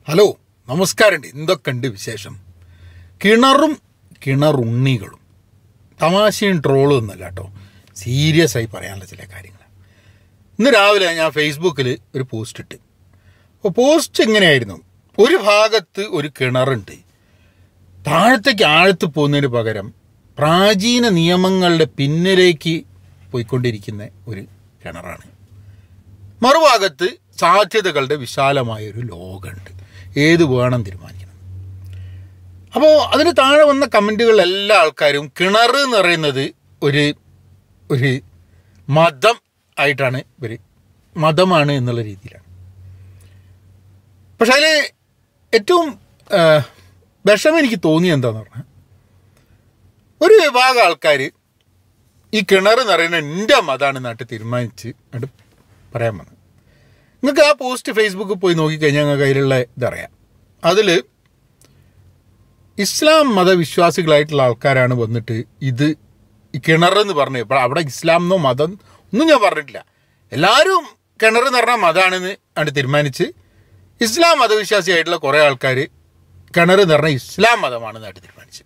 hello നമസ്കാരമുണ്ട് എന്തൊക്കെയുണ്ട് വിശേഷം കിണറും കിണറുണ്ണികളും തമാശയും ട്രോളും ഒന്നല്ല കേട്ടോ സീരിയസ് ആയി പറയാനുള്ള ചില കാര്യങ്ങൾ ഇന്ന് രാവിലെ ഞാൻ ഫേസ്ബുക്കിൽ ഒരു പോസ്റ്റ് ഇട്ട് അപ്പോൾ പോസ്റ്റ് എങ്ങനെയായിരുന്നു ഒരു ഭാഗത്ത് ഒരു കിണറുണ്ട് താഴത്തേക്ക് ആഴത്ത് പോകുന്നതിന് പകരം പ്രാചീന നിയമങ്ങളുടെ പിന്നിലേക്ക് പോയിക്കൊണ്ടിരിക്കുന്ന ഒരു കിണറാണ് മറുഭാഗത്ത് സാധ്യതകളുടെ വിശാലമായ ഒരു ലോകമുണ്ട് ഏത് വേണം തീരുമാനിക്കണം അപ്പോൾ അതിന് താഴെ വന്ന കമൻറ്റുകളിൽ എല്ലാ ആൾക്കാരും കിണർ എന്ന് പറയുന്നത് ഒരു ഒരു മതം ആയിട്ടാണ് ഇവർ മതമാണ് എന്നുള്ള രീതിയിലാണ് പക്ഷെ അതിൽ ഏറ്റവും ആ, വിഷമം എനിക്ക് തോന്നിയത് എന്താന്ന് പറഞ്ഞാൽ ഒരു വിഭാഗം ആൾക്കാർ ഈ കിണർ എന്ന് പറയുന്നത് എൻ്റെ മതമാണ് നാട്ടിൽ തീരുമാനിച്ച് അത് പറയാൻ വന്നത് നിങ്ങൾക്ക് ആ പോസ്റ്റ് ഫേസ്ബുക്കിൽ പോയി നോക്കിക്കഴിഞ്ഞാൽ നിങ്ങൾക്ക് അതിലുള്ള ഇതറിയാം അതിൽ ഇസ്ലാം മതവിശ്വാസികളായിട്ടുള്ള ആൾക്കാരാണ് വന്നിട്ട് ഇത് ഈ കിണറെന്ന് പറഞ്ഞു ഇപ്പോൾ അവിടെ ഇസ്ലാം എന്നോ മതം ഒന്നും ഞാൻ പറഞ്ഞിട്ടില്ല എല്ലാവരും കിണർ എന്ന് പറഞ്ഞാൽ മതമാണെന്ന് ആണ് തീരുമാനിച്ച് ഇസ്ലാം മതവിശ്വാസിയായിട്ടുള്ള കുറേ ആൾക്കാർ കിണർ എന്ന് പറഞ്ഞാൽ ഇസ്ലാം മതമാണെന്നായിട്ട് തീരുമാനിച്ചു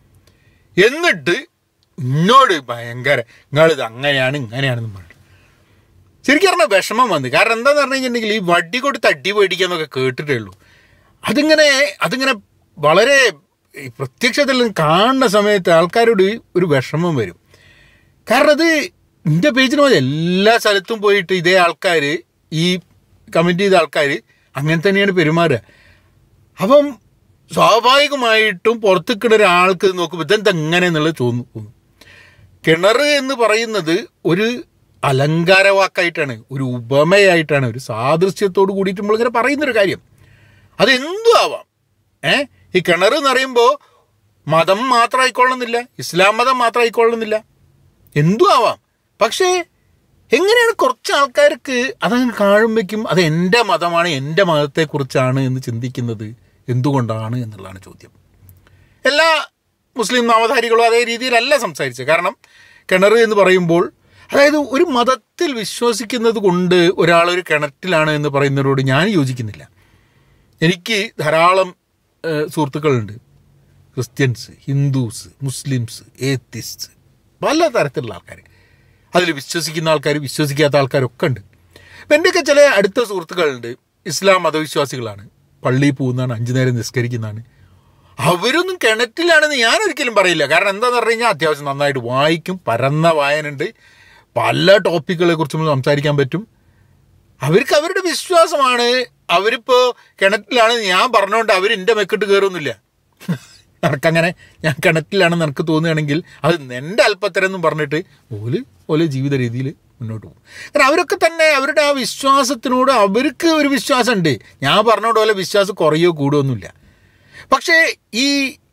എന്നിട്ട് എന്നോട് ഭയങ്കര നിങ്ങളിത് അങ്ങനെയാണ് ഇങ്ങനെയാണെന്ന് പറഞ്ഞു ശരിക്കും പറഞ്ഞാൽ വിഷമം വന്നു കാരണം എന്താന്ന് പറഞ്ഞു കഴിഞ്ഞിട്ടുണ്ടെങ്കിൽ ഈ വടി കൊടുത്ത് അടി പേടിക്കുക എന്നൊക്കെ കേട്ടിട്ടേ ഉള്ളൂ അതിങ്ങനെ അതിങ്ങനെ വളരെ ഈ പ്രത്യക്ഷത്തിൽ കാണുന്ന സമയത്ത് ആൾക്കാരോട് ഒരു വിഷമം വരും കാരണം അത് എൻ്റെ പേജിന് മതി എല്ലാ സ്ഥലത്തും പോയിട്ട് ഇതേ ആൾക്കാർ ഈ കമൻറ്റ് ചെയ്ത ആൾക്കാർ അങ്ങനെ തന്നെയാണ് പെരുമാറുക അപ്പം സ്വാഭാവികമായിട്ടും പുറത്തേക്കിട ഒരാൾക്ക് ഇത് നോക്കുമ്പോൾ ഇതെന്താ എങ്ങനെ എന്നുള്ളത് തോന്നും കിണർ എന്ന് പറയുന്നത് ഒരു അലങ്കാര വാക്കായിട്ടാണ് ഒരു ഉപമയായിട്ടാണ് ഒരു സാദൃശ്യത്തോട് കൂടിയിട്ട് നമ്മളിങ്ങനെ പറയുന്നൊരു കാര്യം അതെന്തും ആവാം ഏ ഈ കിണർ എന്ന് പറയുമ്പോൾ മതം മാത്രം ആയിക്കൊള്ളുന്നില്ല ഇസ്ലാം മതം മാത്രം ആയിക്കൊള്ളുന്നില്ല എന്തും ആവാം പക്ഷേ എങ്ങനെയാണ് കുറച്ച് ആൾക്കാർക്ക് അതങ്ങ് കാണുമ്പോഴേക്കും അത് എൻ്റെ മതമാണ് എൻ്റെ മതത്തെക്കുറിച്ചാണ് എന്ന് ചിന്തിക്കുന്നത് എന്തുകൊണ്ടാണ് എന്നുള്ളതാണ് ചോദ്യം എല്ലാ മുസ്ലിം നാമധാരികളും അതേ രീതിയിലല്ല സംസാരിച്ചത് കാരണം കിണർ എന്ന് പറയുമ്പോൾ അതായത് ഒരു മതത്തിൽ വിശ്വസിക്കുന്നത് കൊണ്ട് ഒരാൾ ഒരു കിണറ്റിലാണ് എന്ന് പറയുന്നവരോട് ഞാൻ യോജിക്കുന്നില്ല എനിക്ക് ധാരാളം ഏഹ്, സുഹൃത്തുക്കളുണ്ട് ക്രിസ്ത്യൻസ് ഹിന്ദുസ് മുസ്ലിംസ് ഏത്തിസ്റ്റ് പല തരത്തിലുള്ള ആൾക്കാർ അതിൽ വിശ്വസിക്കുന്ന ആൾക്കാർ വിശ്വസിക്കാത്ത ആൾക്കാരൊക്കെ ഉണ്ട് അപ്പം എൻ്റെയൊക്കെ ചില അടുത്ത സുഹൃത്തുക്കളുണ്ട് ഇസ്ലാം മതവിശ്വാസികളാണ് പള്ളിയിൽ പോകുന്നതാണ് അഞ്ചു നേരം നിസ്കരിക്കുന്നതാണ് അവരൊന്നും കിണറ്റിലാണെന്ന് ഞാൻ ഒരിക്കലും പറയില്ല കാരണം എന്താണെന്ന് പറഞ്ഞു കഴിഞ്ഞാൽ അത്യാവശ്യം നന്നായിട്ട് വായിക്കും പരന്ന വായനുണ്ട് പല ടോപ്പിക്കുകളെ കുറിച്ച് നമ്മൾ സംസാരിക്കാൻ പറ്റും അവർക്ക് അവരുടെ വിശ്വാസമാണ് അവരിപ്പോൾ കിണറ്റിലാണ് ഞാൻ പറഞ്ഞുകൊണ്ട് അവർ എൻ്റെ മെക്കിട്ട് കയറൊന്നുമില്ല നിനക്കങ്ങനെ ഞാൻ കിണറ്റിലാണെന്ന് നിനക്ക് തോന്നുകയാണെങ്കിൽ അത് എൻ്റെ അല്പത്തരം എന്നും പറഞ്ഞിട്ട് ഓല് ഓല് ജീവിത രീതിയിൽ മുന്നോട്ട് പോകും കാരണം അവരൊക്കെ തന്നെ അവരുടെ ആ വിശ്വാസത്തിനോട് അവർക്ക് ഒരു വിശ്വാസമുണ്ട് ഞാൻ പറഞ്ഞോണ്ട് പോലെ വിശ്വാസം കുറയോ കൂടുകയൊന്നുമില്ല പക്ഷേ ഈ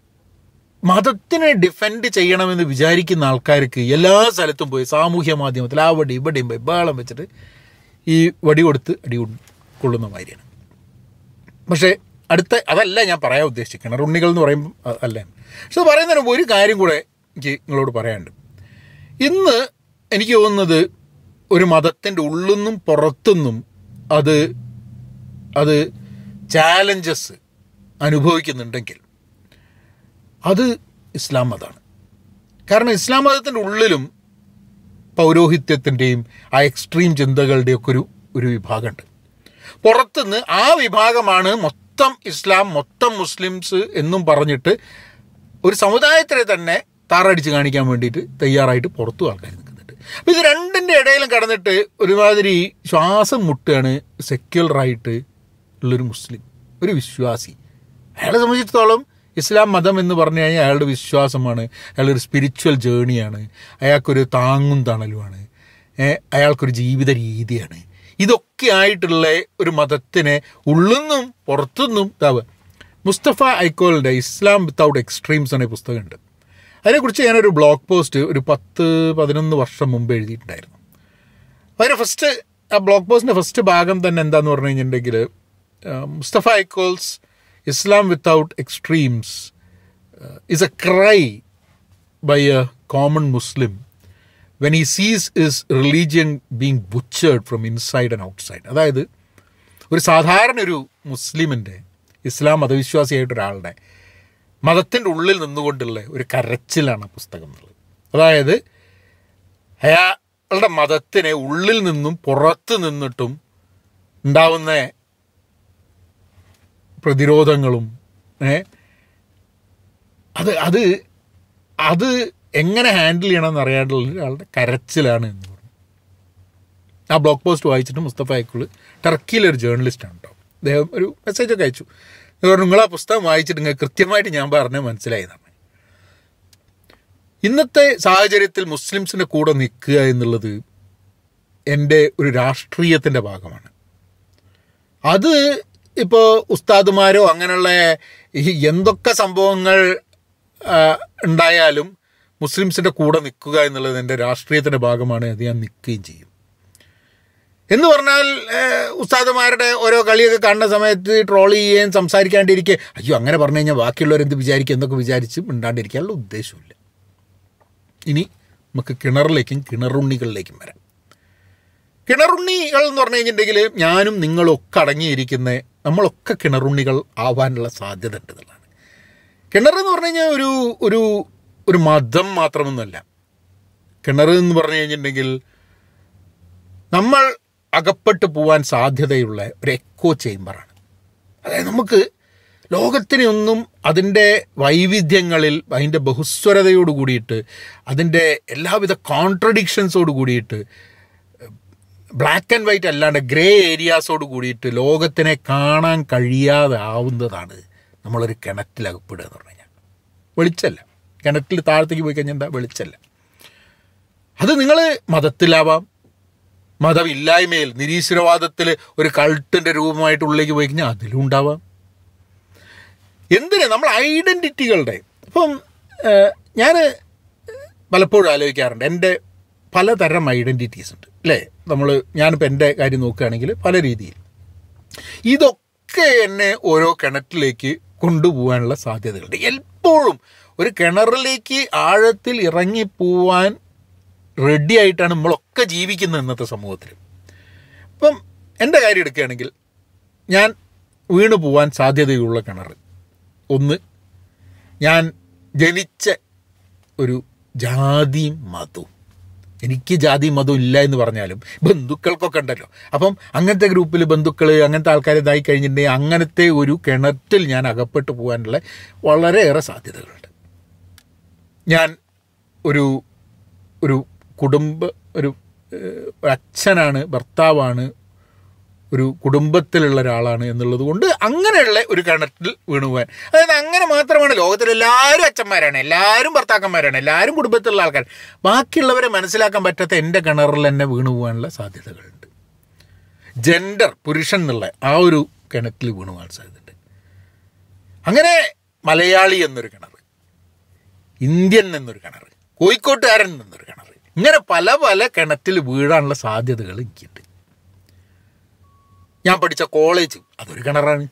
മതത്തിനെ ഡിഫെൻഡ് ചെയ്യണമെന്ന് വിചാരിക്കുന്ന ആൾക്കാർക്ക് എല്ലാ സ്ഥലത്തും പോയി സാമൂഹ്യ മാധ്യമത്തിൽ അവിടെ ഇവിടെയും പോയി ബഹളം വെച്ചിട്ട് ഈ വടി കൊടുത്ത് അടി കൊ- കൊള്ളുന്ന മാതിരിയാണ് പക്ഷേ അടുത്ത അതല്ല ഞാൻ പറയാൻ ഉദ്ദേശിച്ചത് കിണറുണ്ണികൾ എന്ന് പറയുമ്പോൾ അ- അല്ല പക്ഷെ അത് പറയുന്നതിന് മുമ്പ് ഒരു കാര്യം കൂടെ എനിക്ക് നിങ്ങളോട് പറയാനുണ്ട് ഇന്ന് എനിക്ക് തോന്നുന്നത് ഒരു മതത്തിൻ്റെ ഉള്ളിന്നും പുറത്തുനിന്നും അത് അത് ചാലഞ്ചസ് അനുഭവിക്കുന്നുണ്ടെങ്കിൽ അത് ഇസ്ലാം മതമാണ് കാരണം ഇസ്ലാം മതത്തിൻ്റെ ഉള്ളിലും പൗരോഹിത്യത്തിൻ്റെയും ആ എക്സ്ട്രീം ചിന്തകളുടെയൊക്കെ ഒരു ഒരു വിഭാഗമുണ്ട് പുറത്തുനിന്ന് ആ വിഭാഗമാണ് മൊത്തം ഇസ്ലാം മൊത്തം മുസ്ലിംസ് എന്നും പറഞ്ഞിട്ട് ഒരു സമുദായത്തിനെ തന്നെ താറടിച്ച് കാണിക്കാൻ വേണ്ടിയിട്ട് തയ്യാറായിട്ട് പുറത്തും ആൾക്കാർ നിൽക്കുന്നുണ്ട് അപ്പോൾ ഇത് രണ്ടിൻ്റെ ഇടയിലും കടന്നിട്ട് ഒരുമാതിരി ശ്വാസം മുട്ടുകയാണ് സെക്യുലറായിട്ട് ഉള്ളൊരു മുസ്ലിം ഒരു വിശ്വാസി അയാളെ സംബന്ധിച്ചിടത്തോളം ഇസ്ലാം മതം എന്ന് പറഞ്ഞു കഴിഞ്ഞാൽ അയാളുടെ വിശ്വാസമാണ് അയാളൊരു സ്പിരിച്വൽ ജേണിയാണ് അയാൾക്കൊരു താങ്ങും തണലുമാണ് ഏ, അയാൾക്കൊരു ജീവിത രീതിയാണ് ഇതൊക്കെ ആയിട്ടുള്ള ഒരു മതത്തിനെ ഉള്ളുന്നും പുറത്തുനിന്നും ഇതാവുക മുസ്തഫ ഐക്കോളിൻ്റെ ഇസ്ലാം വിത്തൗട്ട് എക്സ്ട്രീംസ് എന്ന പുസ്തകമുണ്ട് അതിനെക്കുറിച്ച് ഞാനൊരു ബ്ലോഗ് പോസ്റ്റ് ഒരു പത്ത് പതിനൊന്ന് വർഷം മുമ്പ് എഴുതിയിട്ടുണ്ടായിരുന്നു അതിന് ഫസ്റ്റ് ആ ബ്ലോഗ് പോസ്റ്റിൻ്റെ ഫസ്റ്റ് ഭാഗം തന്നെ എന്താന്ന് പറഞ്ഞു കഴിഞ്ഞിട്ടുണ്ടെങ്കിൽ Mustafa Akyol's Islam without extremes is a cry by a common Muslim when he sees is religion being butchered from inside and outside അതായത് ഒരു സാധാരണ ഒരു മുസ്ലിമിൻ്റെ ഇസ്ലാം മതവിശ്വാസിയായിട്ട് ഒരാളുടെ മതത്തിൻ്റെ ഉള്ളിൽ നിന്നുകൊണ്ടുള്ള ഒരു കരച്ചിലാണ് ആ പുസ്തകം എന്നുള്ളത് അതായത് അയാളുടെ മതത്തിനെ ഉള്ളിൽ നിന്നും പുറത്ത് നിന്നിട്ടും ഉണ്ടാവുന്ന പ്രതിരോധങ്ങളും ഏ അത് അത് അത് എങ്ങനെ ഹാൻഡിൽ ചെയ്യണമെന്ന് അറിയാണ്ടുള്ള ഒരാളുടെ കരച്ചിലാണ് എന്ന് പറഞ്ഞു ആ ബ്ലോഗ് പോസ്റ്റ് വായിച്ചിട്ട് മുസ്തഫ അയക്കുൾ ടർക്കിയിലെ ഒരു ജേർണലിസ്റ്റാണ് കേട്ടോ അദ്ദേഹം ഒരു മെസ്സേജൊക്കെ അയച്ചു ഇത് പറഞ്ഞു നിങ്ങൾ ആ പുസ്തകം വായിച്ചിട്ട് നിങ്ങൾക്ക് കൃത്യമായിട്ട് ഞാൻ പറഞ്ഞ് മനസ്സിലായതാണ് ഇന്നത്തെ സാഹചര്യത്തിൽ മുസ്ലിംസിൻ്റെ കൂടെ നിൽക്കുക എന്നുള്ളത് എൻ്റെ ഒരു രാഷ്ട്രീയത്തിൻ്റെ ഭാഗമാണ് അത് ഇപ്പോൾ ഉസ്താദുമാരോ അങ്ങനെയുള്ള ഈ എന്തൊക്കെ സംഭവങ്ങൾ ആ, ഉണ്ടായാലും മുസ്ലിംസിൻ്റെ കൂടെ നിൽക്കുക എന്നുള്ളത് എൻ്റെ രാഷ്ട്രീയത്തിൻ്റെ ഭാഗമാണ് അത് ഞാൻ നിൽക്കുകയും ചെയ്യും എന്ന് പറഞ്ഞാൽ ഏഹ്, ഉസ്താദുമാരുടെ ഓരോ കളിയൊക്കെ കാണുന്ന സമയത്ത് ട്രോൾ ചെയ്യുകയും സംസാരിക്കാണ്ടിരിക്കുക അയ്യോ അങ്ങനെ പറഞ്ഞു കഴിഞ്ഞാൽ ബാക്കിയുള്ളവരെന്ത് വിചാരിക്കും എന്നൊക്കെ വിചാരിച്ച് മിണ്ടാണ്ടിരിക്കാനുള്ള ഉദ്ദേശമില്ല ഇനി നമുക്ക് കിണറിലേക്കും കിണറുണ്ണികളിലേക്കും വരാം കിണറുണ്ണികൾ എന്ന് പറഞ്ഞു കഴിഞ്ഞിട്ടുണ്ടെങ്കിൽ ഞാനും നിങ്ങളും ഒക്കെ അടങ്ങിയിരിക്കുന്ന നമ്മളൊക്കെ കിണറുണ്ണികൾ ആവാനുള്ള സാധ്യത ഉണ്ട് എന്നുള്ളതാണ് കിണർ എന്ന് പറഞ്ഞു കഴിഞ്ഞാൽ ഒരു ഒരു ഒരു മതം മാത്രമൊന്നുമല്ല കിണർ എന്ന് പറഞ്ഞു കഴിഞ്ഞിട്ടുണ്ടെങ്കിൽ നമ്മൾ അകപ്പെട്ടു പോവാൻ സാധ്യതയുള്ള ഒരു എക്കോ ചേംബറാണ് അതായത് നമുക്ക് ലോകത്തിനെ ഒന്നും അതിൻ്റെ വൈവിധ്യങ്ങളിൽ അതിൻ്റെ ബഹുസ്വരതയോട് കൂടിയിട്ട് അതിൻ്റെ എല്ലാവിധ കോൺട്രഡിക്ഷൻസോട് കൂടിയിട്ട് ബ്ലാക്ക് ആൻഡ് വൈറ്റ് അല്ലാണ്ട് ഗ്രേ ഏരിയാസോട് കൂടിയിട്ട് ലോകത്തിനെ കാണാൻ കഴിയാതെ ആവുന്നതാണ് നമ്മളൊരു കിണറ്റിൽ അകപ്പെടുക എന്ന് പറഞ്ഞു കഴിഞ്ഞാൽ വെളിച്ചല്ല കിണറ്റിൽ താഴത്തേക്ക് പോയി കഴിഞ്ഞാൽ എന്താ വെളിച്ചല്ല അത് നിങ്ങൾ മതത്തിലാവാം മതമില്ലായ്മയിൽ നിരീശ്വരവാദത്തിൽ ഒരു കൾട്ടിൻ്റെ രൂപമായിട്ട് ഉള്ളിലേക്ക് പോയി കഴിഞ്ഞാൽ അതിലും ഉണ്ടാവാം എന്തിന് നമ്മൾ ഐഡൻറ്റിറ്റികളുടെ ഇപ്പം ഞാൻ പലപ്പോഴും ആലോചിക്കാറുണ്ട് എൻ്റെ പലതരം ഐഡൻറ്റിറ്റീസ് ഉണ്ട് അല്ലേ നമ്മൾ ഞാനിപ്പോൾ എൻ്റെ കാര്യം നോക്കുകയാണെങ്കിൽ പല രീതിയിൽ ഇതൊക്കെ എന്നെ ഓരോ കിണറ്റിലേക്ക് കൊണ്ടുപോകാനുള്ള സാധ്യതകളുണ്ട് എപ്പോഴും ഒരു കിണറിലേക്ക് ആഴത്തിൽ ഇറങ്ങിപ്പോവാൻ റെഡി ആയിട്ടാണ് നമ്മളൊക്കെ ജീവിക്കുന്നത് ഇന്നത്തെ സമൂഹത്തിൽ ഇപ്പം എൻ്റെ കാര്യം എടുക്കുകയാണെങ്കിൽ ഞാൻ വീണു പോവാൻ സാധ്യതയുള്ള കിണർ ഒന്ന് ഞാൻ ജനിച്ച ഒരു ജാതിയും മതവും എനിക്ക് ജാതി മതം ഇല്ല എന്ന് പറഞ്ഞാലും ബന്ധുക്കൾക്കൊക്കെ ഉണ്ടല്ലോ അപ്പം അങ്ങനത്തെ ഗ്രൂപ്പിൽ ബന്ധുക്കൾ അങ്ങനത്തെ ആൾക്കാർ ഇതായി കഴിഞ്ഞിട്ടുണ്ടെങ്കിൽ അങ്ങനത്തെ ഒരു കിണറ്റിൽ ഞാൻ അകപ്പെട്ടു പോകാനുള്ള വളരെയേറെ സാധ്യതകളുണ്ട് ഞാൻ ഒരു ഒരു കുടുംബ ഒരു ഏഹ്, ഒരു അച്ഛനാണ് ഭർത്താവാണ് ഒരു കുടുംബത്തിലുള്ള ഒരാളാണ് എന്നുള്ളത് കൊണ്ട് അങ്ങനെയുള്ള ഒരു കിണറ്റിൽ വീണുപോകാൻ അതായത് അങ്ങനെ മാത്രമാണ് ലോകത്തിൽ എല്ലാവരും അച്ഛന്മാരാണ് എല്ലാവരും ഭർത്താക്കന്മാരാണ് എല്ലാവരും കുടുംബത്തിലുള്ള ആൾക്കാർ ബാക്കിയുള്ളവരെ മനസ്സിലാക്കാൻ പറ്റാത്ത എൻ്റെ കിണറിൽ തന്നെ വീണു പോകാനുള്ള സാധ്യതകളുണ്ട് ജെൻഡർ പുരുഷൻ എന്നുള്ള ആ ഒരു കിണറ്റിൽ വീണു പോകാൻ സാധ്യതയുണ്ട് അങ്ങനെ മലയാളി എന്നൊരു കിണർ ഇന്ത്യൻ എന്നൊരു കിണർ കോഴിക്കോട്ടുകാരൻ എന്നൊരു കിണർ ഇങ്ങനെ പല പല കിണറ്റിൽ വീഴാനുള്ള സാധ്യതകൾ എനിക്കുണ്ട് ഞാൻ പഠിച്ച കോളേജ് അതൊരു കിണറാണ്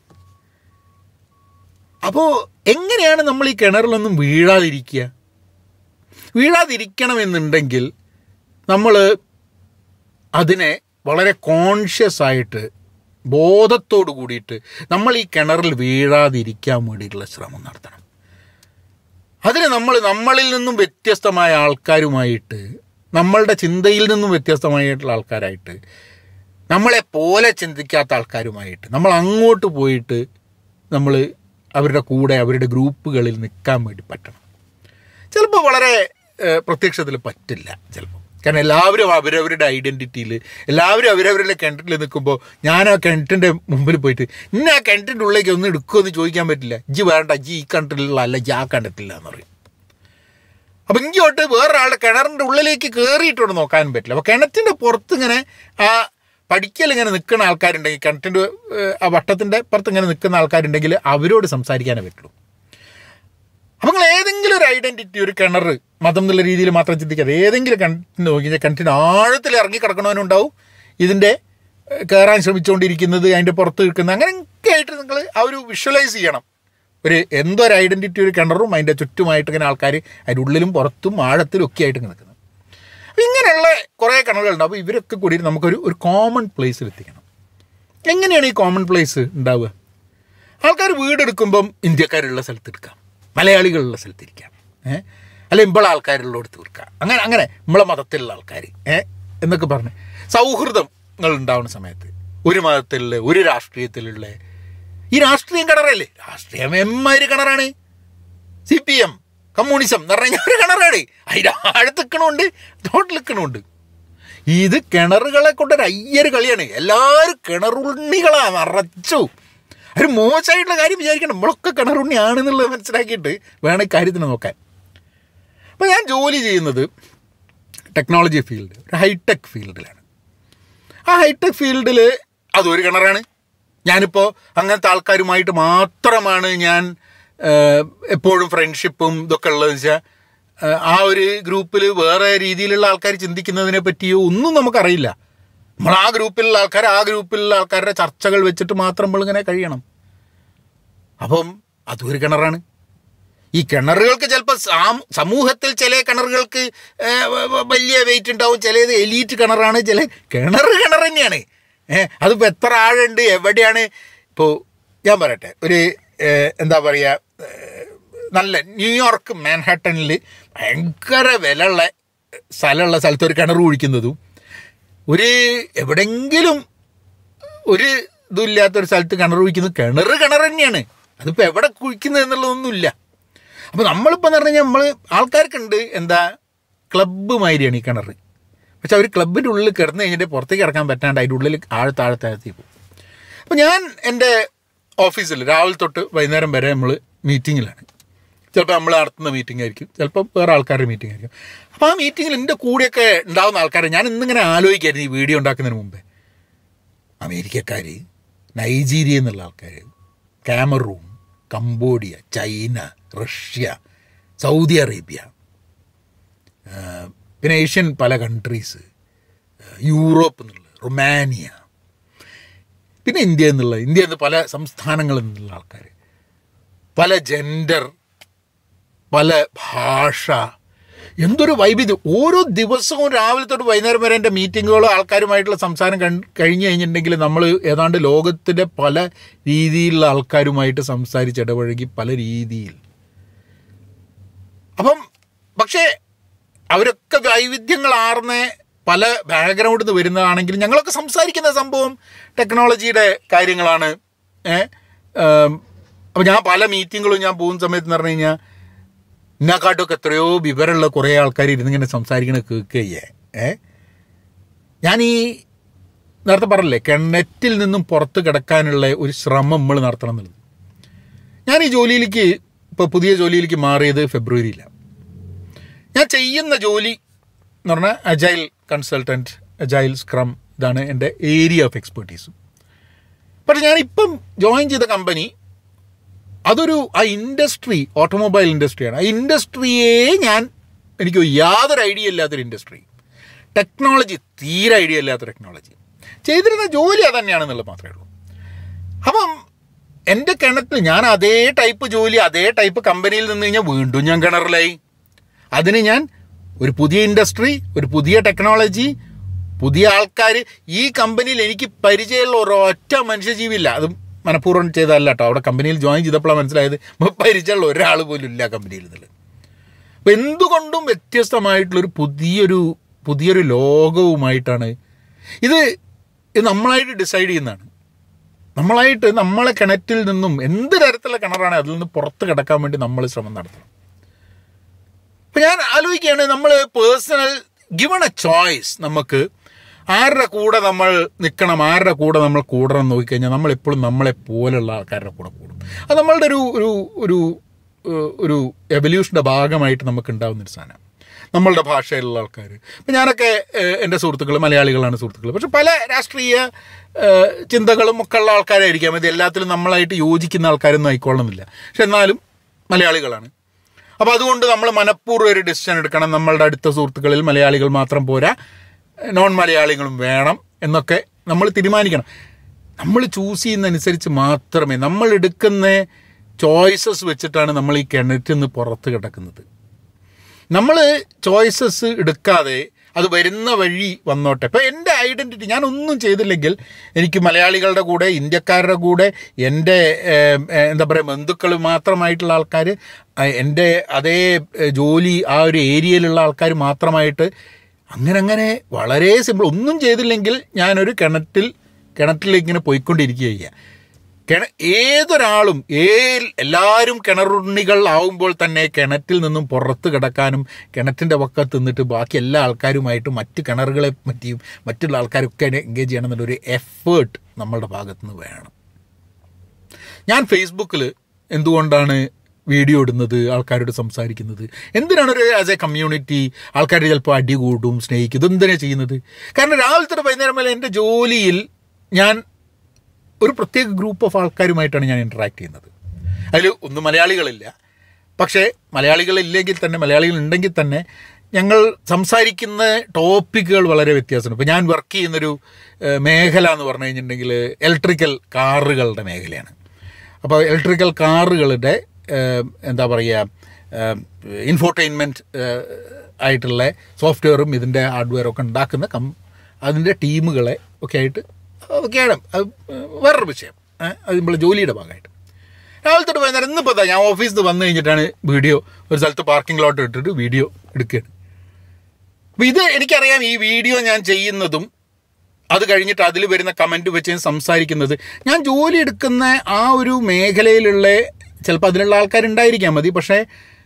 അപ്പോൾ എങ്ങനെയാണ് നമ്മൾ ഈ കിണറിലൊന്നും വീഴാതിരിക്കുക വീഴാതിരിക്കണമെന്നുണ്ടെങ്കിൽ നമ്മൾ അതിനെ വളരെ കോൺഷ്യസ് ആയിട്ട് ബോധത്തോട് കൂടിയിട്ട് നമ്മൾ ഈ കിണറിൽ വീഴാതിരിക്കാൻ വേണ്ടിയിട്ടുള്ള ശ്രമം നടത്തണം അതിന് നമ്മൾ നമ്മളിൽ നിന്നും വ്യത്യസ്തമായ ആൾക്കാരുമായിട്ട് നമ്മളുടെ ചിന്തയിൽ നിന്നും വ്യത്യസ്തമായിട്ടുള്ള ആൾക്കാരായിട്ട് നമ്മളെ പോലെ ചിന്തിക്കാത്ത ആൾക്കാരുമായിട്ട് നമ്മൾ അങ്ങോട്ട് പോയിട്ട് നമ്മൾ അവരുടെ കൂടെ അവരുടെ ഗ്രൂപ്പുകളിൽ നിൽക്കാൻ വേണ്ടി പറ്റണം ചിലപ്പോൾ വളരെ ഏഹ്, പ്രത്യക്ഷത്തിൽ പറ്റില്ല ചിലപ്പോൾ കാരണം എല്ലാവരും അവരവരുടെ ഐഡൻറ്റിറ്റിയിൽ എല്ലാവരും അവരവരുടെ കിണറ്റിൽ നിൽക്കുമ്പോൾ ഞാൻ ആ കിണറ്റിൻ്റെ മുമ്പിൽ പോയിട്ട് ഇന്ന ആ കിണറ്റിൻ്റെ ഉള്ളിലേക്ക് ഒന്ന് എടുക്കുമെന്ന് ചോദിക്കാൻ പറ്റില്ല ഇജ്ജ് വേണ്ട ഇജ്ജ് ഈ കിണറ്റിലുള്ള അല്ല ഇജ്ജ് ആ കിണറ്റില്ല എന്ന് പറയും അപ്പം ഇങ്ങോട്ട് വേറൊരാളുടെ കിണറിൻ്റെ ഉള്ളിലേക്ക് കയറിയിട്ടോട് നോക്കാനും പറ്റില്ല അപ്പോൾ കിണറ്റിൻ്റെ പുറത്ത് ഇങ്ങനെ ആ പഠിക്കൽ ഇങ്ങനെ നിൽക്കുന്ന ആൾക്കാരുണ്ടെങ്കിൽ കിണറ്റിൻ്റെ ഏഹ്, ആ വട്ടത്തിൻ്റെ പുറത്ത് ഇങ്ങനെ നിൽക്കുന്ന ആൾക്കാരുണ്ടെങ്കിൽ അവരോട് സംസാരിക്കാനേ പറ്റുള്ളൂ അപ്പം നിങ്ങൾ ഏതെങ്കിലും ഒരു ഐഡന്റിറ്റി ഒരു കിണർ മതം എന്നുള്ള രീതിയിൽ മാത്രം ചിന്തിക്കാതെ ഏതെങ്കിലും കിണറ്റിന് നോക്കി കഴിഞ്ഞാൽ കിണറ്റിന് ആഴത്തിൽ ഇറങ്ങി കിടക്കണവനുണ്ടാവും ഇതിൻ്റെ ഏഹ്, കയറാൻ ശ്രമിച്ചുകൊണ്ടിരിക്കുന്നത് അതിൻ്റെ പുറത്ത് നിൽക്കുന്ന അങ്ങനെയൊക്കെ ആയിട്ട് നിങ്ങൾ ആ ഒരു വിഷ്വലൈസ് ചെയ്യണം ഒരു എന്തോ ഒരു ഐഡന്റിറ്റി ഒരു കിണറും അതിൻ്റെ ചുറ്റുമായിട്ട് ഇങ്ങനെ ആൾക്കാർ അതിൻ്റെ ഉള്ളിലും പുറത്തും ആഴത്തിലും ഒക്കെ ആയിട്ട് ഇങ്ങനെ നിൽക്കുന്നത് അപ്പം ഇങ്ങനെയുള്ള കുറേ കിണറുകളുണ്ട് അപ്പോൾ ഇവരൊക്കെ കൂടി നമുക്കൊരു ഒരു കോമൺ പ്ലേസിൽ എത്തിക്കണം എങ്ങനെയാണ് ഈ കോമൺ പ്ലേസ് ഉണ്ടാവുക ആൾക്കാർ വീടെടുക്കുമ്പം ഇന്ത്യക്കാരുള്ള സ്ഥലത്ത് എടുക്കാം മലയാളികളുള്ള സ്ഥലത്ത് ഇരിക്കാം ഏഹ് അല്ല ഇമ്പളെ ആൾക്കാരുള്ളടത്ത് തീർക്കാം അങ്ങനെ അങ്ങനെ നമ്മളെ മതത്തിലുള്ള ആൾക്കാർ ഏഹ് എന്നൊക്കെ പറഞ്ഞ് സൗഹൃദങ്ങൾ ഉണ്ടാവുന്ന സമയത്ത് ഒരു മതത്തിലുള്ള ഒരു രാഷ്ട്രീയത്തിലുള്ള ഈ രാഷ്ട്രീയം കിണറല്ലേ രാഷ്ട്രീയം എമ്മാതിരി കിണറാണ് സി പി എം കമ്മ്യൂണിസം എന്ന് പറഞ്ഞാൽ ഒരു കിണറാണ് അതിൻ്റെ ആഴത്തിക്കണമുണ്ട് തോട്ടിലിക്കണമുണ്ട് ഇത് കിണറുകളെ കൊണ്ടൊരു അയ്യൊരു കളിയാണ് എല്ലാവരും കിണറുണ്ണികളാ നിറച്ചു ഒരു മോശമായിട്ടുള്ള കാര്യം വിചാരിക്കണം നമ്മളൊക്കെ കിണറുണ്ണിയാണെന്നുള്ളത് മനസ്സിലാക്കിയിട്ട് വേണം ഈ കാര്യത്തിന് നോക്കാൻ അപ്പോൾ ഞാൻ ജോലി ചെയ്യുന്നത് ടെക്നോളജി ഫീൽഡ് ഒരു ഹൈടെക് ഫീൽഡിലാണ് ആ ഹൈടെക് ഫീൽഡിൽ അതൊരു കിണറാണ് ഞാനിപ്പോൾ അങ്ങനത്തെ ആൾക്കാരുമായിട്ട് മാത്രമാണ് ഞാൻ ഏഹ്, എപ്പോഴും ഫ്രണ്ട്ഷിപ്പും ഇതൊക്കെ ഉള്ളതെന്ന് വെച്ചാൽ ഏഹ്, ആ ഒരു ഗ്രൂപ്പിൽ വേറെ രീതിയിലുള്ള ആൾക്കാർ ചിന്തിക്കുന്നതിനെ പറ്റിയോ ഒന്നും നമുക്കറിയില്ല നമ്മൾ ആ ഗ്രൂപ്പിലുള്ള ആൾക്കാർ ആ ഗ്രൂപ്പിലുള്ള ആൾക്കാരുടെ ചർച്ചകൾ വെച്ചിട്ട് മാത്രം നമ്മളിങ്ങനെ കഴിയണം അപ്പം അതൊരു കിണറാണ് ഈ കിണറുകൾക്ക് ചിലപ്പോൾ സമൂഹത്തിൽ ചില കിണറുകൾക്ക് ഏ, വ- വ- വലിയ വെയിറ്റ് ഉണ്ടാവും ചിലത് എലീറ്റ് കിണറാണ് ചില കിണർ കിണർ തന്നെയാണ് ഏഹ് അതിപ്പോൾ എത്ര ആഴുണ്ട് എവിടെയാണ് ഇപ്പോൾ ഞാൻ പറയട്ടെ ഒരു ഏ, എന്താ പറയുക ഏ, നല്ല ന്യൂയോർക്ക് മാൻഹാട്ടനിൽ ഭയങ്കര വിലയുള്ള സ്ഥലമുള്ള സ്ഥലത്ത് ഒരു കിണർ കുഴിക്കുന്നതും ഒരു എവിടെങ്കിലും ഒരു ഇതുമില്ലാത്തൊരു സ്ഥലത്ത് കിണർ കുഴിക്കുന്നത് കിണർ കിണർ തന്നെയാണ് അതിപ്പോൾ എവിടെ കുഴിക്കുന്നത് എന്നുള്ളതൊന്നുമില്ല അപ്പോൾ നമ്മളിപ്പോൾ എന്ന് പറഞ്ഞു കഴിഞ്ഞാൽ നമ്മൾ ആൾക്കാർക്കുണ്ട് എന്താ ക്ലബ്ബ് മാതിരിയാണ് ഈ കിണർ പക്ഷെ അവർ ക്ലബിൻ്റെ ഉള്ളിൽ കിടന്ന് കഴിഞ്ഞിട്ട് പുറത്തേക്ക് ഇറക്കാൻ പറ്റാണ്ട് അതിൻ്റെ ഉള്ളിൽ ആഴത്താഴത്താഴത്തി പോകും അപ്പോൾ ഞാൻ എൻ്റെ ഓഫീസിൽ രാവിലെ തൊട്ട് വൈകുന്നേരം വരെ നമ്മൾ മീറ്റിങ്ങിലാണ് ചിലപ്പോൾ നമ്മൾ നടത്തുന്ന മീറ്റിംഗ് ആയിരിക്കും ചിലപ്പോൾ വേറെ ആൾക്കാരുടെ മീറ്റിംഗ് ആയിരിക്കും അപ്പോൾ ആ മീറ്റിങ്ങിൽ എൻ്റെ കൂടെയൊക്കെ ഉണ്ടാകുന്ന ആൾക്കാരെ ഞാൻ ഇന്നിങ്ങനെ ആലോചിക്കായിരുന്നു ഈ വീഡിയോ ഉണ്ടാക്കുന്നതിന് മുമ്പേ അമേരിക്കക്കാർ നൈജീരിയ എന്നുള്ള ആൾക്കാർ Cameroon Cambodia China Russia Saudi Arabia ആ, പിന്നെ ഏഷ്യൻ പല കൺട്രീസ് യൂറോപ്പ് എന്നുള്ള റൊമാനിയ പിന്നെ ഇന്ത്യ എന്നുള്ള ഇന്ത്യ എന്ന് പല സംസ്ഥാനങ്ങളിൽ നിന്നുള്ള ആൾക്കാർ പല ജെൻഡർ പല ഭാഷ എന്തൊരു വൈവിധ്യം ഓരോ ദിവസവും രാവിലെ തൊട്ട് വൈകുന്നേരം വരെ എൻ്റെ മീറ്റിങ്ങുകളോ ആൾക്കാരുമായിട്ടുള്ള സംസാരം കൺ- കഴിഞ്ഞ് കഴിഞ്ഞിട്ടുണ്ടെങ്കിൽ നമ്മൾ ഏതാണ്ട് ലോകത്തിൻ്റെ പല രീതിയിലുള്ള ആൾക്കാരുമായിട്ട് സംസാരിച്ച് ഇടപഴകി പല രീതിയിൽ അപ്പം പക്ഷേ അവരൊക്കെ വൈവിധ്യങ്ങളാർന്ന പല ബാക്ക്ഗ്രൗണ്ടിൽ നിന്ന് വരുന്നതാണെങ്കിലും ഞങ്ങളൊക്കെ സംസാരിക്കുന്ന സംഭവം ടെക്നോളജിയുടെ കാര്യങ്ങളാണ് ഏ അപ്പോൾ ഞാൻ പല മീറ്റിങ്ങുകളും ഞാൻ പോകുന്ന സമയത്ത് എന്ന് പറഞ്ഞു കഴിഞ്ഞാൽ എന്നെക്കാട്ടൊക്കെ എത്രയോ വിവരമുള്ള കുറേ ആൾക്കാർ ഇരുന്നിങ്ങനെ സംസാരിക്കണ കേൾക്കുകയേ ഏ ഞാൻ ഈ നേരത്തെ പറഞ്ഞില്ലേ കിണറ്റിൽ നിന്നും പുറത്ത് കിടക്കാനുള്ള ഒരു ശ്രമം നമ്മൾ നടത്തണം എന്നുള്ളത് ഞാൻ ഈ ജോലിയിലേക്ക് ഇപ്പോൾ പുതിയ ജോലിയിലേക്ക് മാറിയത് ഫെബ്രുവരിയിലാണ് ഞാൻ ചെയ്യുന്ന ജോലി എന്ന് പറഞ്ഞാൽ അജൈൽ കൺസൾട്ടൻറ്റ് അജൈൽ സ്ക്രം ഇതാണ് എൻ്റെ ഏരിയ ഓഫ് എക്സ്പെർട്ടീസും പക്ഷെ ഞാനിപ്പം ജോയിൻ ചെയ്ത കമ്പനി അതൊരു ആ ഇൻഡസ്ട്രി ഓട്ടോമൊബൈൽ ഇൻഡസ്ട്രിയാണ് ആ ഇൻഡസ്ട്രിയെ ഞാൻ എനിക്ക് യാതൊരു ഐഡിയ ഇല്ലാത്തൊരു ഇൻഡസ്ട്രി ടെക്നോളജി തീരെ ഐഡിയ ഇല്ലാത്ത ടെക്നോളജി ചെയ്തിരുന്ന ജോലി അതന്നെയാണെന്നുള്ളത് മാത്രമേ ഉള്ളൂ അപ്പം എൻ്റെ കിണറ്റിൽ ഞാൻ അതേ ടൈപ്പ് ജോലി അതേ ടൈപ്പ് കമ്പനിയിൽ നിന്ന് കഴിഞ്ഞാൽ വീണ്ടും ഞാൻ കിണറിലായി അതിന് ഞാൻ ഒരു പുതിയ ഇൻഡസ്ട്രി ഒരു പുതിയ ടെക്നോളജി പുതിയ ആൾക്കാർ ഈ കമ്പനിയിൽ എനിക്ക് പരിചയമുള്ള ഒരൊറ്റ മനുഷ്യജീവിയില്ല അത് മനഃപൂർവ്വം ചെയ്തതല്ല കേട്ടോ അവിടെ കമ്പനിയിൽ ജോയിൻ ചെയ്തപ്പോഴാണ് മനസ്സിലായത് പരിചയമുള്ള ഒരാൾ പോലും ഇല്ല ആ കമ്പനിയിൽ എന്നുള്ളത് അപ്പം എന്തുകൊണ്ടും വ്യത്യസ്തമായിട്ടുള്ളൊരു പുതിയൊരു പുതിയൊരു ലോകവുമായിട്ടാണ് ഇത് ഇത് നമ്മളായിട്ട് ഡിസൈഡ് ചെയ്യുന്നതാണ് നമ്മളായിട്ട് നമ്മളെ കിണറ്റിൽ നിന്നും എന്ത് തരത്തിലുള്ള കിണറാണ് അതിൽ നിന്ന് പുറത്ത് കിടക്കാൻ വേണ്ടി നമ്മൾ ശ്രമം നടത്തണം അപ്പം ഞാൻ ആലോചിക്കുകയാണ് നമ്മൾ പേഴ്സണൽ ഗിവൺ എ ചോയ്സ് നമുക്ക് ആരുടെ കൂടെ നമ്മൾ നിൽക്കണം ആരുടെ കൂടെ നമ്മൾ കൂടണം എന്ന് നോക്കിക്കഴിഞ്ഞാൽ നമ്മൾ എപ്പോഴും നമ്മളെ പോലുള്ള ആൾക്കാരുടെ കൂടെ കൂടും അത് നമ്മളുടെ ഒരു ഒരു ഒരു ഏഹ്, ഒരു എവല്യൂഷൻ്റെ ഭാഗമായിട്ട് നമുക്ക് ഉണ്ടാകുന്ന ഒരു സാധനം നമ്മളുടെ ഭാഷയിലുള്ള ആൾക്കാർ ഇപ്പം ഞാനൊക്കെ ഏഹ്, എൻ്റെ സുഹൃത്തുക്കൾ മലയാളികളാണ് സുഹൃത്തുക്കൾ പക്ഷെ പല രാഷ്ട്രീയ ഏഹ്, ചിന്തകളും ഒക്കെ ഉള്ള ആൾക്കാരായിരിക്കാം ഇത് എല്ലാത്തിലും നമ്മളായിട്ട് യോജിക്കുന്ന ആൾക്കാരൊന്നും ആയിക്കൊള്ളണമെന്നില്ല പക്ഷെ എന്നാലും മലയാളികളാണ് അപ്പോൾ അതുകൊണ്ട് നമ്മൾ മനഃപൂർവ്വം ഒരു ഡിസിഷൻ എടുക്കണം നമ്മളുടെ അടുത്ത സുഹൃത്തുക്കളിൽ മലയാളികൾ മാത്രം പോരാ നോൺ മലയാളികളും വേണം എന്നൊക്കെ നമ്മൾ തീരുമാനിക്കണം നമ്മൾ ചൂസ് ചെയ്യുന്നതനുസരിച്ച് മാത്രമേ നമ്മൾ എടുക്കുന്ന ചോയ്സസ് വെച്ചിട്ടാണ് നമ്മൾ ഈ കിണറ്റിൽ നിന്ന് പുറത്ത് കിടക്കുന്നത് നമ്മൾ ചോയ്സസ് എടുക്കാതെ അത് വരുന്ന വഴി വന്നോട്ടെ ഇപ്പം എൻ്റെ ഐഡൻറ്റിറ്റി ഞാൻ ഒന്നും ചെയ്തില്ലെങ്കിൽ എനിക്ക് മലയാളികളുടെ കൂടെ ഇന്ത്യക്കാരുടെ കൂടെ എൻ്റെ ഏം, ഏ, എന്താ പറയുക ബന്ധുക്കൾ മാത്രമായിട്ടുള്ള ആൾക്കാർ എൻ്റെ അതേ ഏ, ജോലി ആ ഒരു ഏരിയയിലുള്ള ആൾക്കാർ മാത്രമായിട്ട് അങ്ങനെ അങ്ങനെ വളരെ സിമ്പിൾ ഒന്നും ചെയ്തില്ലെങ്കിൽ ഞാനൊരു കിണറ്റിൽ കിണറ്റിലേക്ക് ഇങ്ങനെ പോയിക്കൊണ്ടിരിക്കുക ചെയ്യുക കിണ ഏതൊരാളും ഏ എല്ലാവരും കിണറുണ്ണികൾ ആവുമ്പോൾ തന്നെ കിണറ്റിൽ നിന്നും പുറത്ത് കിടക്കാനും കിണറ്റിൻ്റെ പക്കത്ത് നിന്നിട്ട് ബാക്കി എല്ലാ ആൾക്കാരുമായിട്ട് മറ്റ് കിണറുകളെ പറ്റിയും മറ്റുള്ള ആൾക്കാരൊക്കെ എൻഗേജ് ചെയ്യണം എന്നുള്ളൊരു എഫേർട്ട് നമ്മളുടെ ഭാഗത്തു നിന്ന് വേണം ഞാൻ ഫേസ്ബുക്കിൽ എന്തുകൊണ്ടാണ് വീഡിയോ ഇടുന്നത് ആൾക്കാരോട് സംസാരിക്കുന്നത് എന്തിനാണ് ഒരു ആസ് എ കമ്മ്യൂണിറ്റി ആൾക്കാർ ചിലപ്പോൾ അടി കൂടും സ്നേഹിക്കും ഇതെന്തിനാണ് ചെയ്യുന്നത് കാരണം രാവിലെ തൊട്ട് വൈകുന്നേരം വരെ എൻ്റെ ജോലിയിൽ ഞാൻ ഒരു പ്രത്യേക ഗ്രൂപ്പ് ഓഫ് ആൾക്കാരുമായിട്ടാണ് ഞാൻ ഇൻട്രാക്ട് ചെയ്യുന്നത് അതിൽ ഒന്നും മലയാളികളില്ല പക്ഷേ മലയാളികളില്ലെങ്കിൽ തന്നെ മലയാളികൾ ഉണ്ടെങ്കിൽ തന്നെ ഞങ്ങൾ സംസാരിക്കുന്ന ടോപ്പിക്കുകൾ വളരെ വ്യത്യാസമുണ്ട് ഇപ്പോൾ ഞാൻ വർക്ക് ചെയ്യുന്നൊരു ഏഹ്, മേഖല എന്ന് പറഞ്ഞു കഴിഞ്ഞിട്ടുണ്ടെങ്കിൽ ഇലക്ട്രിക്കൽ കാറുകളുടെ മേഖലയാണ് അപ്പോൾ ഇലക്ട്രിക്കൽ കാറുകളുടെ ഏഹ്, എന്താ പറയുക ഇൻഫോർടൈൻമെൻറ്റ് ആയിട്ടുള്ള സോഫ്റ്റ്വെയറും ഇതിൻ്റെ ഹാർഡ്വെയറും ഒക്കെ ഉണ്ടാക്കുന്ന കം അതിൻ്റെ ടീമുകളെ ഒക്കെ ആയിട്ട് ഒക്കെയാണ് അത് വേറൊരു വിഷയം ഏഹ്, അത് നമ്മൾ ജോലിയുടെ ഭാഗമായിട്ട് രാവിലെ തൊട്ട് വൈകുന്നേരം ഇന്നിപ്പോൾ അതാ ഞാൻ ഓഫീസിൽ നിന്ന് വന്നു കഴിഞ്ഞിട്ടാണ് വീഡിയോ ഒരു സ്ഥലത്ത് പാർക്കിംഗ് ലോട്ട് ഇട്ടിട്ട് വീഡിയോ എടുക്കുകയാണ് അപ്പോൾ ഇത് എനിക്കറിയാം ഈ വീഡിയോ ഞാൻ ചെയ്യുന്നതും അത് കഴിഞ്ഞിട്ട് അതിൽ വരുന്ന കമൻറ്റ് വെച്ച് ഞാൻ സംസാരിക്കുന്നത് ഞാൻ ജോലി എടുക്കുന്ന ആ ഒരു മേഖലയിലുള്ള ചിലപ്പോൾ അതിലുള്ള ആൾക്കാരുണ്ടായിരിക്കാം മതി പക്ഷേ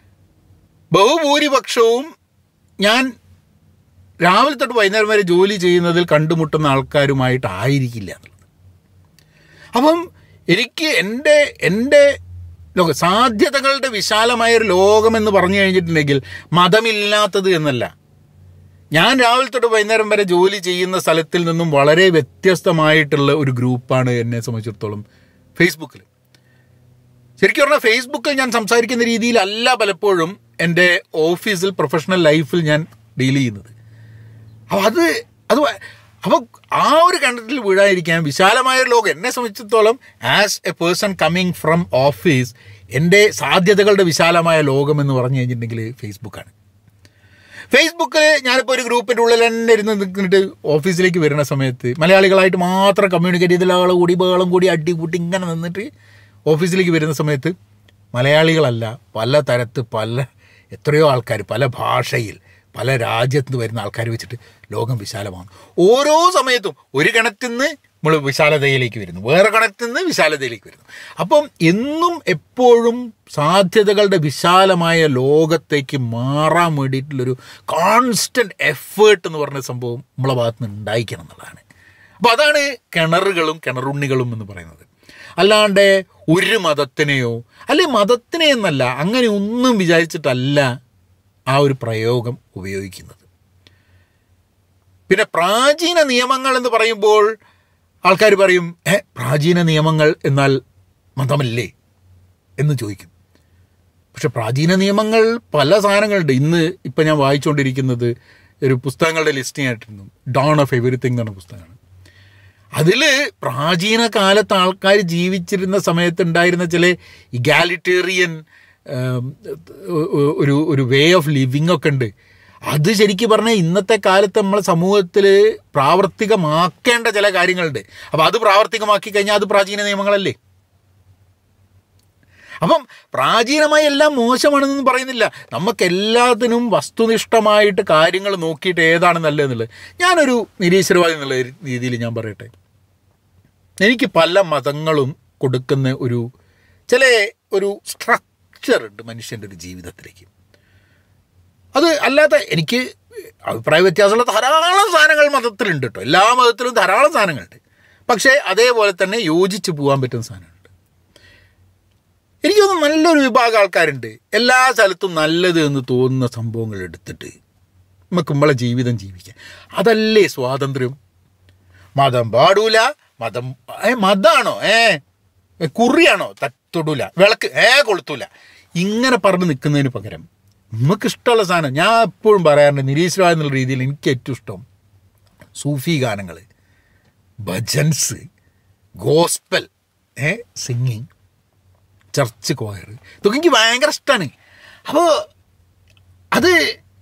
ബഹുഭൂരിപക്ഷവും ഞാൻ രാവിലെ തൊട്ട് വൈകുന്നേരം വരെ ജോലി ചെയ്യുന്നതിൽ കണ്ടുമുട്ടുന്ന ആൾക്കാരുമായിട്ടായിരിക്കില്ല എന്നുള്ളത് അപ്പം എനിക്ക് എൻ്റെ എൻ്റെ ലോക സാധ്യതകളുടെ വിശാലമായ ഒരു ലോകമെന്ന് പറഞ്ഞു കഴിഞ്ഞിട്ടുണ്ടെങ്കിൽ മതമില്ലാത്തത് എന്നല്ല ഞാൻ രാവിലെ തൊട്ട് വൈകുന്നേരം വരെ ജോലി ചെയ്യുന്ന സ്ഥലത്തിൽ നിന്നും വളരെ വ്യത്യസ്തമായിട്ടുള്ള ഒരു ഗ്രൂപ്പാണ് എന്നെ സംബന്ധിച്ചിടത്തോളം ഫേസ്ബുക്കിൽ ശരിക്കും പറഞ്ഞാൽ ഫേസ്ബുക്കിൽ ഞാൻ സംസാരിക്കുന്ന രീതിയിലല്ല പലപ്പോഴും എൻ്റെ ഓഫീസിൽ പ്രൊഫഷണൽ ലൈഫിൽ ഞാൻ ഡീൽ ചെയ്യുന്നത് അപ്പോൾ അത് അത് അപ്പോൾ ആ ഒരു കണ്ടന്റിൽ വീഴാതിരിക്കാൻ വിശാലമായ ഒരു ലോകം എന്നെ സംബന്ധിച്ചിടത്തോളം as a person coming from office എൻ്റെ സാധ്യതകളുടെ വിശാലമായ ലോകം എന്ന് പറഞ്ഞു കഴിഞ്ഞിട്ടുണ്ടെങ്കിൽ ഫേസ്ബുക്കാണ് ഫേസ്ബുക്കിൽ ഞാനിപ്പോൾ ഒരു ഗ്രൂപ്പിൻ്റെ ഉള്ളിൽ തന്നെ ഇരുന്ന് നിൽക്കിട്ട് ഓഫീസിലേക്ക് വരുന്ന സമയത്ത് മലയാളികളായിട്ട് മാത്രം കമ്മ്യൂണിക്കേറ്റ് ചെയ്തില്ല ആളും കൂടി ബഹളം കൂടി അടി കൂട്ടി ഇങ്ങനെ നിന്നിട്ട് ഓഫീസിലേക്ക് വരുന്ന സമയത്ത് മലയാളികളല്ല പല തരത്ത് പല എത്രയോ ആൾക്കാർ പല ഭാഷയിൽ പല രാജ്യത്ത് നിന്ന് വരുന്ന ആൾക്കാർ വെച്ചിട്ട് ലോകം വിശാലമാണ് ഓരോ സമയത്തും ഒരു കണത്തിൽ നിന്ന് നമ്മൾ വിശാലതയിലേക്ക് വരുന്നു വേറെ കണത്തിൽ നിന്ന് വിശാലതയിലേക്ക് വരുന്നു അപ്പം എന്നും എപ്പോഴും സാധ്യതകളുടെ വിശാലമായ ലോകത്തേക്ക് മാറാൻ വേണ്ടിയിട്ടുള്ളൊരു കോൺസ്റ്റൻറ്റ് എഫേർട്ട് എന്ന് പറഞ്ഞ സംഭവം നമ്മളെ ഭാഗത്ത് നിന്ന് ഉണ്ടായിക്കണം എന്നുള്ളതാണ് അപ്പോൾ അതാണ് കിണറുകളും കിണറുണ്ണികളും എന്ന് പറയുന്നത് അല്ലാണ്ട് ഒരു മതത്തിനെയോ അല്ലെ മതത്തിനെ എന്നല്ല അങ്ങനെ ഒന്നും വിചാരിച്ചിട്ടല്ല ആ ഒരു പ്രയോഗം ഉപയോഗിക്കുന്നത് പിന്നെ പ്രാചീന നിയമങ്ങൾ എന്ന് പറയുമ്പോൾ ആൾക്കാർ പറയും ഏ പ്രാചീന നിയമങ്ങൾ എന്നാൽ മതമല്ലേ എന്ന് ചോദിക്കും പക്ഷെ പ്രാചീന നിയമങ്ങൾ പല സാധനങ്ങളുണ്ട് ഇന്ന് ഇപ്പം ഞാൻ വായിച്ചുകൊണ്ടിരിക്കുന്നത് ഒരു പുസ്തകങ്ങളുടെ ലിസ്റ്റിംഗ് ആയിട്ടിരുന്നു ഡോൺ ഓഫ് എവറിത്തിങ് എന്ന് പറഞ്ഞ പുസ്തകമാണ് അതിൽ പ്രാചീന കാലത്ത് ആൾക്കാർ ജീവിച്ചിരുന്ന സമയത്ത് ഉണ്ടായിരുന്ന ചില ഇഗാലിറ്റേറിയൻ ഒരു ഒരു വേ ഓഫ് ലിവിങ് ഒക്കെ ഉണ്ട് അത് ശരിക്കും പറഞ്ഞാൽ ഇന്നത്തെ കാലത്ത് നമ്മളെ സമൂഹത്തിൽ പ്രാവർത്തികമാക്കേണ്ട ചില കാര്യങ്ങളുണ്ട് അപ്പോൾ അത് പ്രാവർത്തികമാക്കി കഴിഞ്ഞാൽ അത് പ്രാചീന നിയമങ്ങളല്ലേ അപ്പം പ്രാചീനമായി എല്ലാം മോശമാണെന്ന് പറയുന്നില്ല നമുക്ക് എല്ലാത്തിനും വസ്തുനിഷ്ഠമായിട്ട് കാര്യങ്ങൾ നോക്കിയിട്ട് ഏതാണ് നല്ലതെന്നുള്ളത് ഞാനൊരു നിരീശ്വരവാദി എന്നുള്ള രീതിയിൽ ഞാൻ പറയട്ടെ എനിക്ക് പല മതങ്ങളും കൊടുക്കുന്ന ഒരു ചില ഒരു സ്ട്രക്ചർ ഉണ്ട് മനുഷ്യൻ്റെ ഒരു ജീവിതത്തിലേക്ക് അത് അല്ലാതെ എനിക്ക് അഭിപ്രായ വ്യത്യാസമുള്ള ധാരാളം സാധനങ്ങൾ മതത്തിലുണ്ട് കേട്ടോ എല്ലാ മതത്തിലും ധാരാളം സാധനങ്ങളുണ്ട് പക്ഷേ അതേപോലെ തന്നെ യോജിച്ച് പോകാൻ പറ്റുന്ന സാധനമുണ്ട് എനിക്ക് തോന്നുന്നു നല്ലൊരു വിഭാഗം ആൾക്കാരുണ്ട് എല്ലാ സ്ഥലത്തും നല്ലത് എന്ന് തോന്നുന്ന സംഭവങ്ങൾ എടുത്തിട്ട് നമുക്ക് നമ്മളെ ജീവിതം ജീവിക്കാൻ അതല്ലേ സ്വാതന്ത്ര്യം മതം പാടൂല മതം ഏ മതാണോ ഏ കുറിയാണോ തൊടൂല വിളക്ക് ഏ കൊളുത്തൂല ഇങ്ങനെ പറഞ്ഞ് നിൽക്കുന്നതിന് പകരം നമുക്ക് ഇഷ്ടമുള്ള സാധനം ഞാൻ എപ്പോഴും പറയാറുണ്ട് നിരീശ്വര എന്നുള്ള രീതിയിൽ എനിക്ക് ഏറ്റവും ഇഷ്ടം സൂഫി ഗാനങ്ങൾ bhajans gospel a singing church choir ഇതൊക്കെ എനിക്ക് ഭയങ്കര ഇഷ്ടമാണ് അപ്പോൾ അത്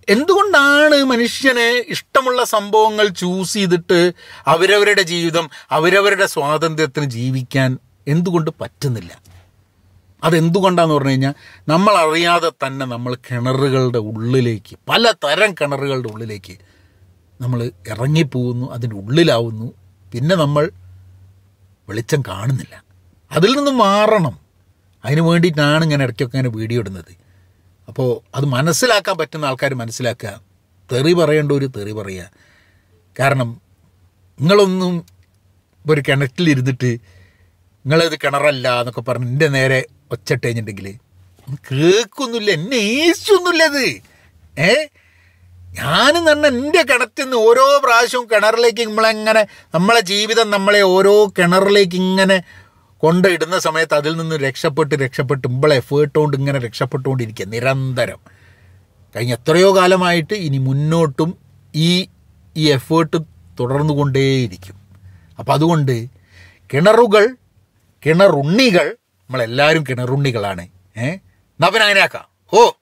എന്തുകൊണ്ടാണ് മനുഷ്യനെ ഇഷ്ടമുള്ള സംഭവങ്ങൾ ചൂസ് ചെയ്തിട്ട് അവരവരുടെ ജീവിതം അവരവരുടെ സ്വാതന്ത്ര്യത്തിന് ജീവിക്കാൻ എന്തുകൊണ്ട് പറ്റുന്നില്ല അതെന്തുകൊണ്ടാന്ന് പറഞ്ഞു കഴിഞ്ഞാൽ നമ്മൾ അറിയാതെ തന്നെ നമ്മൾ കിണറുകളുടെ ഉള്ളിലേക്ക് പല തരം കിണറുകളുടെ ഉള്ളിലേക്ക് നമ്മൾ ഇറങ്ങിപ്പോകുന്നു അതിൻ്റെ ഉള്ളിലാവുന്നു പിന്നെ നമ്മൾ വെളിച്ചം കാണുന്നില്ല അതിൽ നിന്ന് മാറണം അതിന് വേണ്ടിയിട്ടാണ് ഇങ്ങനെ ഇടയ്ക്കൊക്കെ ഇങ്ങനെ വീഡിയോ ഇടുന്നത് അപ്പോൾ അത് മനസ്സിലാക്കാൻ പറ്റുന്ന ആൾക്കാർ മനസ്സിലാക്കുക തെറി പറയേണ്ട ഒരു തെറി പറയുക കാരണം നിങ്ങളൊന്നും ഇപ്പോൾ ഒരു കിണറ്റിലിരുന്നിട്ട് നിങ്ങളത് കിണറല്ല എന്നൊക്കെ പറഞ്ഞ് എൻ്റെ നേരെ ഒച്ചട്ട് കഴിഞ്ഞിട്ടുണ്ടെങ്കിൽ കേൾക്കൊന്നുമില്ല എന്നെ ഏശൊന്നുമില്ല അത് ഏ ഞാനും തന്നെ എൻ്റെ കിണറ്റിൽ നിന്ന് ഓരോ പ്രാവശ്യവും കിണറിലേക്ക് നമ്മളെങ്ങനെ നമ്മളെ ജീവിതം നമ്മളെ ഓരോ കിണറിലേക്ക് ഇങ്ങനെ കൊണ്ടിടുന്ന സമയത്ത് അതിൽ നിന്ന് രക്ഷപ്പെട്ട് രക്ഷപ്പെട്ട് നമ്മളെ എഫേർട്ട് കൊണ്ട് ഇങ്ങനെ രക്ഷപ്പെട്ടുകൊണ്ടിരിക്കുക നിരന്തരം കഴിഞ്ഞ എത്രയോ കാലമായിട്ട് ഇനി മുന്നോട്ടും ഈ ഈ എഫേർട്ട് തുടർന്നു കൊണ്ടേയിരിക്കും അപ്പം അതുകൊണ്ട് കിണറുകൾ കിണറുണ്ണികൾ നമ്മളെല്ലാവരും കിണറുണ്ണികളാണ് ഏ എന്നാ പിന്നെ അങ്ങനെ ആക്കാം ഓ